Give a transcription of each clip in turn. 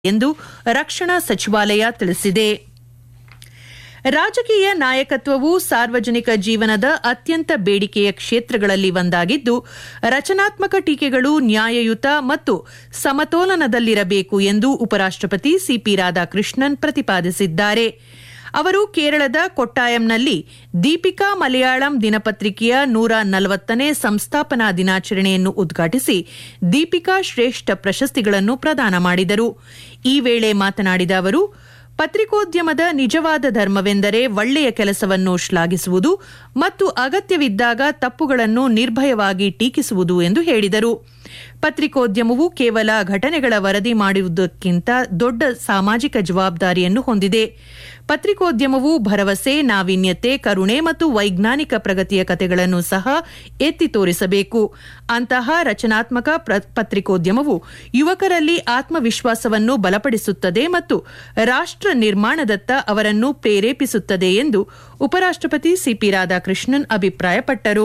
ಎಂದು ರಕ್ಷಣಾ ಸಚಿವಾಲಯ ತಿಳಿಸಿದೆ ರಾಜಕೀಯ ನಾಯಕತ್ವವು ಸಾರ್ವಜನಿಕ ಜೀವನದ ಅತ್ಯಂತ ಬೇಡಿಕೆಯ ಕ್ಷೇತ್ರಗಳಲ್ಲಿ ಒಂದಾಗಿದ್ದು ರಚನಾತ್ಮಕ ಟೀಕೆಗಳು ನ್ಯಾಯಯುತ ಮತ್ತು ಸಮತೋಲನದಲ್ಲಿರಬೇಕು ಎಂದು ಉಪರಾಷ್ಟಪತಿ ಸಿಪಿ ರಾಧಾಕೃಷ್ಣನ್ ಪ್ರತಿಪಾದಿಸಿದ್ದಾರೆ ಅವರು ಕೇರಳದ ಕೊಟ್ಟಾಯಂನಲ್ಲಿ ದೀಪಿಕಾ ಮಲಯಾಳಂ ದಿನಪತ್ರಿಕೆಯ ನೂರ ನಲವತ್ತನೇ ಸಂಸ್ಥಾಪನಾ ದಿನಾಚರಣೆಯನ್ನು ಉದ್ಘಾಟಿಸಿ ದೀಪಿಕಾ ಶ್ರೇಷ್ಠ ಪ್ರಶಸ್ತಿಗಳನ್ನು ಪ್ರದಾನ ಮಾಡಿದರು ಈ ವೇಳೆ ಮಾತನಾಡಿದ ಅವರು ಪತ್ರಿಕೋದ್ಯಮದ ನಿಜವಾದ ಧರ್ಮವೆಂದರೆ ಒಳ್ಳೆಯ ಕೆಲಸವನ್ನು ಶ್ಲಾಘಿಸುವುದು ಮತ್ತು ಅಗತ್ಯವಿದ್ದಾಗ ತಪ್ಪುಗಳನ್ನು ನಿರ್ಭಯವಾಗಿ ಟೀಕಿಸುವುದು ಎಂದು ಹೇಳಿದರು ಪತ್ರಿಕೋದ್ಯಮವು ಕೇವಲ ಘಟನೆಗಳ ವರದಿ ಮಾಡುವುದಕ್ಕಿಂತ ದೊಡ್ಡ ಸಾಮಾಜಿಕ ಜವಾಬ್ದಾರಿಯನ್ನು ಹೊಂದಿದೆ ಪತ್ರಿಕೋದ್ಯಮವು ಭರವಸೆ ನಾವೀನ್ಯತೆ ಕರುಣೆ ಮತ್ತು ವೈಜ್ಞಾನಿಕ ಪ್ರಗತಿಯ ಕಥೆಗಳನ್ನು ಸಹ ಎತ್ತಿ ತೋರಿಸಬೇಕು ಅಂತಹ ರಚನಾತ್ಮಕ ಪತ್ರಿಕೋದ್ಯಮವು ಯುವಕರಲ್ಲಿ ಆತ್ಮವಿಶ್ವಾಸವನ್ನು ಬಲಪಡಿಸುತ್ತದೆ ಮತ್ತು ರಾಷ್ಟ್ರ ನಿರ್ಮಾಣದತ್ತ ಅವರನ್ನು ಪ್ರೇರೇಪಿಸುತ್ತದೆ ಎಂದು ಉಪರಾಷ್ಟಪತಿ ಸಿಪಿ ರಾಧಾಕೃಷ್ಣನ್ ಅಭಿಪ್ರಾಯಪಟ್ಟರು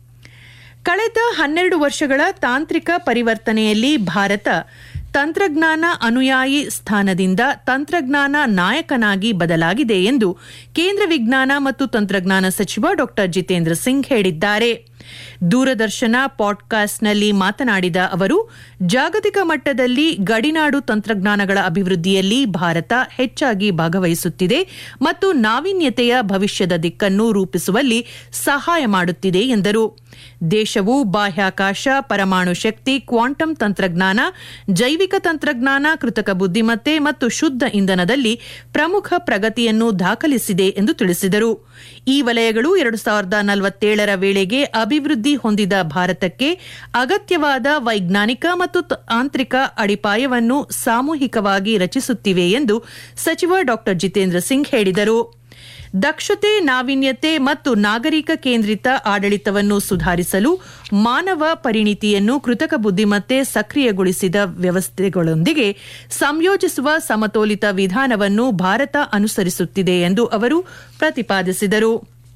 ಕಳೆದ ಹನ್ನೆರಡು ವರ್ಷಗಳ ತಾಂತ್ರಿಕ ಪರಿವರ್ತನೆಯಲ್ಲಿ ಭಾರತ ತಂತ್ರಜ್ಞಾನ ಅನುಯಾಯಿ ಸ್ಥಾನದಿಂದ ತಂತ್ರಜ್ಞಾನ ನಾಯಕನಾಗಿ ಬದಲಾಗಿದೆ ಎಂದು ಕೇಂದ್ರ ವಿಜ್ಞಾನ ಮತ್ತು ತಂತ್ರಜ್ಞಾನ ಸಚಿವ ಡಾ ಜಿತೇಂದ್ರ ಸಿಂಗ್ ಹೇಳಿದ್ದಾರೆ ದೂರದರ್ಶನ ಪಾಡ್ಕಾಸ್ಟ್ನಲ್ಲಿ ಮಾತನಾಡಿದ ಅವರು ಜಾಗತಿಕ ಮಟ್ಟದಲ್ಲಿ ಗಡಿನಾಡು ತಂತ್ರಜ್ಞಾನಗಳ ಅಭಿವೃದ್ಧಿಯಲ್ಲಿ ಭಾರತ ಹೆಚ್ಚಾಗಿ ಭಾಗವಹಿಸುತ್ತಿದೆ ಮತ್ತು ನಾವೀನ್ಯತೆಯ ಭವಿಷ್ಯದ ದಿಕ್ಕನ್ನು ರೂಪಿಸುವಲ್ಲಿ ಸಹಾಯ ಮಾಡುತ್ತಿದೆ ಎಂದರು ದೇಶವು ಬಾಹ್ಯಾಕಾಶ ಪರಮಾಣು ಶಕ್ತಿ ಕ್ವಾಂಟಮ್ ತಂತ್ರಜ್ಞಾನ ಜೈವಿಕ ತಂತ್ರಜ್ಞಾನ ಕೃತಕ ಬುದ್ದಿಮತ್ತೆ ಮತ್ತು ಶುದ್ಧ ಇಂಧನದಲ್ಲಿ ಪ್ರಮುಖ ಪ್ರಗತಿಯನ್ನು ದಾಖಲಿಸಿದೆ ಎಂದು ತಿಳಿಸಿದರು ಈ ವಲಯಗಳು ಎರಡು ಸಾವಿರದ ನಲವತ್ತೇಳರ ವೇಳೆಗೆ ಅಭಿವೃದ್ಧಿ ಹೊಂದಿದ ಭಾರತಕ್ಕೆ ಅಗತ್ಯವಾದ ವೈಜ್ಞಾನಿಕ ಮತ್ತು ತಾಂತ್ರಿಕ ಅಡಿಪಾಯವನ್ನು ಸಾಮೂಹಿಕವಾಗಿ ರಚಿಸುತ್ತಿವೆ ಎಂದು ಸಚಿವ ಡಾ ಜಿತೇಂದ್ರ ಸಿಂಗ್ ಹೇಳಿದರು ದಕ್ಷತೆ ನಾವೀನ್ಯತೆ ಮತ್ತು ನಾಗರಿಕ ಕೇಂದ್ರಿತ ಆಡಳಿತವನ್ನು ಸುಧಾರಿಸಲು ಮಾನವ ಪರಿಣಿತಿಯನ್ನು ಕೃತಕ ಬುದ್ದಿಮತ್ತೆ ಸಕ್ರಿಯಗೊಳಿಸಿದ ವ್ಯವಸ್ಥೆಗಳೊಂದಿಗೆ ಸಂಯೋಜಿಸುವ ಸಮತೋಲಿತ ವಿಧಾನವನ್ನು ಭಾರತ ಅನುಸರಿಸುತ್ತಿದೆ ಎಂದು ಅವರು ಪ್ರತಿಪಾದಿಸಿದರು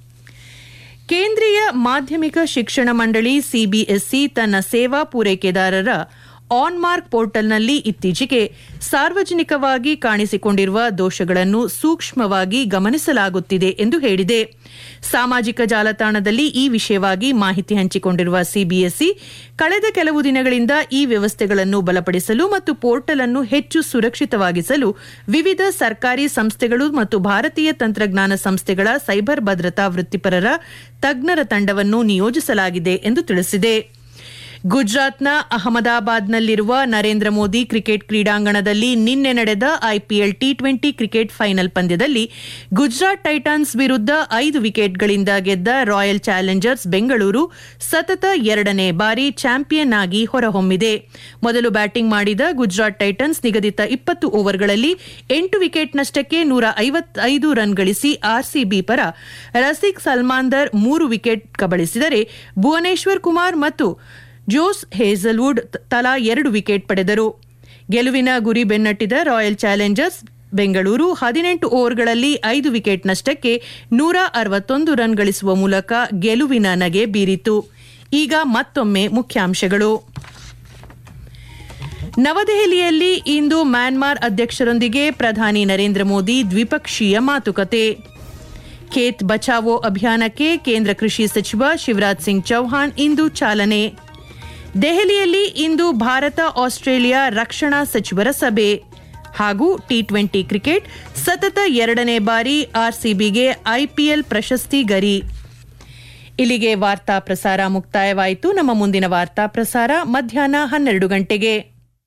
ಕೇಂದ್ರೀಯ ಮಾಧ್ಯಮಿಕ ಶಿಕ್ಷಣ ಮಂಡಳಿ ಸಿಬಿಎಸ್ಇ ತನ್ನ ಸೇವಾ ಪೂರೈಕೆದಾರರ ಆನ್ಮಾರ್ಕ್ ಪೋರ್ಟಲ್ನಲ್ಲಿ ಇತ್ತೀಚೆಗೆ ಸಾರ್ವಜನಿಕವಾಗಿ ಕಾಣಿಸಿಕೊಂಡಿರುವ ದೋಷಗಳನ್ನು ಸೂಕ್ಷ್ಮವಾಗಿ ಗಮನಿಸಲಾಗುತ್ತಿದೆ ಎಂದು ಹೇಳಿದೆ ಸಾಮಾಜಿಕ ಜಾಲತಾಣದಲ್ಲಿ ಈ ವಿಷಯವಾಗಿ ಮಾಹಿತಿ ಹಂಚಿಕೊಂಡಿರುವ ಸಿಬಿಎಸ್ಇ ಕಳೆದ ಕೆಲವು ದಿನಗಳಿಂದ ಈ ವ್ಯವಸ್ಥೆಗಳನ್ನು ಬಲಪಡಿಸಲು ಮತ್ತು ಪೋರ್ಟಲ್ ಅನ್ನು ಹೆಚ್ಚು ಸುರಕ್ಷಿತವಾಗಿಸಲು ವಿವಿಧ ಸರ್ಕಾರಿ ಸಂಸ್ಥೆಗಳು ಮತ್ತು ಭಾರತೀಯ ತಂತ್ರಜ್ಞಾನ ಸಂಸ್ಥೆಗಳ ಸೈಬರ್ ಭದ್ರತಾ ವೃತ್ತಿಪರರ ತಜ್ಞರ ತಂಡವನ್ನು ನಿಯೋಜಿಸಲಾಗಿದೆ ಎಂದು ತಿಳಿಸಿದೆ ಗುಜರಾತ್ನ ಅಹಮದಾಬಾದ್ನಲ್ಲಿರುವ ನರೇಂದ್ರ ಮೋದಿ ಕ್ರಿಕೆಟ್ ಕ್ರೀಡಾಂಗಣದಲ್ಲಿ ನಿನ್ನೆ ನಡೆದ IPL T twenty cricket final ಪಂದ್ಯದಲ್ಲಿ ಗುಜರಾತ್ ಟೈಟನ್ಸ್ ವಿರುದ್ಧ ಐದು ವಿಕೆಟ್ಗಳಿಂದ ಗೆದ್ದ ರಾಯಲ್ ಚಾಲೆಂಜರ್ಸ್ ಬೆಂಗಳೂರು ಸತತ ಎರಡನೇ ಬಾರಿ ಚಾಂಪಿಯನ್ ಆಗಿ ಹೊರಹೊಮ್ಮಿದೆ ಮೊದಲು ಬ್ಯಾಟಿಂಗ್ ಮಾಡಿದ ಗುಜರಾತ್ ಟೈಟನ್ಸ್ ನಿಗದಿತ ಇಪ್ಪತ್ತು ಓವರ್ಗಳಲ್ಲಿ ಎಂಟು ವಿಕೆಟ್ ನಷ್ಟಕ್ಕೆ ನೂರ ಐವತ್ತೈದು ರನ್ ಗಳಿಸಿ ಆರ್ಸಿಬಿ ಪರ ರಸಿಕ್ ಸಲ್ಮಾಂದರ್ ಮೂರು ವಿಕೆಟ್ ಕಬಳಿಸಿದರೆ ಭುವನೇಶ್ವರ್ ಕುಮಾರ್ ಮತ್ತು ಜೋಸ್ ಹೇಸಲ್ವುಡ್ ತಲಾ ಎರಡು ವಿಕೆಟ್ ಪಡೆದರು ಗೆಲುವಿನ ಗುರಿ ಬೆನ್ನಟ್ಟಿದ ರಾಯಲ್ ಚಾಲೆಂಜರ್ಸ್ ಬೆಂಗಳೂರು ಹದಿನೆಂಟು ಓವರ್ಗಳಲ್ಲಿ ಐದು ವಿಕೆಟ್ ನಷ್ಟಕ್ಕೆ ನೂರ ಅರವತ್ತೊಂದು ರನ್ ಗಳಿಸುವ ಮೂಲಕ ಗೆಲುವಿನ ನಗೆ ಬೀರಿತು ಈಗ ಮತ್ತೊಮ್ಮೆ ಮುಖ್ಯಾಂಶಗಳು ನವದೆಹಲಿಯಲ್ಲಿ ಇಂದು ಮ್ಯಾನ್ಮಾರ್ ಅಧ್ಯಕ್ಷರೊಂದಿಗೆ ಪ್ರಧಾನಿ ನರೇಂದ್ರ ಮೋದಿ ದ್ವಿಪಕ್ಷೀಯ ಮಾತುಕತೆ ಖೇತ್ ಬಚಾವೋ ಅಭಿಯಾನಕ್ಕೆ ಕೇಂದ್ರ ಕೃಷಿ ಸಚಿವ ಶಿವರಾಜ್ ಸಿಂಗ್ ಚೌಹಾಣ್ ಇಂದು ಚಾಲನೆ ದೆಹಲಿಯಲ್ಲಿ ಇಂದು ಭಾರತ ಆಸ್ಟ್ರೇಲಿಯಾ ರಕ್ಷಣಾ ಸಚಿವರ ಸಭೆ ಹಾಗೂ ಟಿ ಟ್ವೆಂಟಿ ಕ್ರಿಕೆಟ್ ಸತತ ಎರಡನೇ ಬಾರಿ ಆರ್ಸಿಬಿಗೆ ಐಪಿಎಲ್ ಪ್ರಶಸ್ತಿ ಗರಿ ಇಲ್ಲಿಗೆ ವಾರ್ತಾ ಪ್ರಸಾರ ಮುಕ್ತಾಯವಾಯಿತು ನಮ್ಮ ಮುಂದಿನ ವಾರ್ತಾ ಪ್ರಸಾರ ಮಧ್ಯಾಹ್ನ ಹನ್ನೆರಡು ಗಂಟೆಗೆ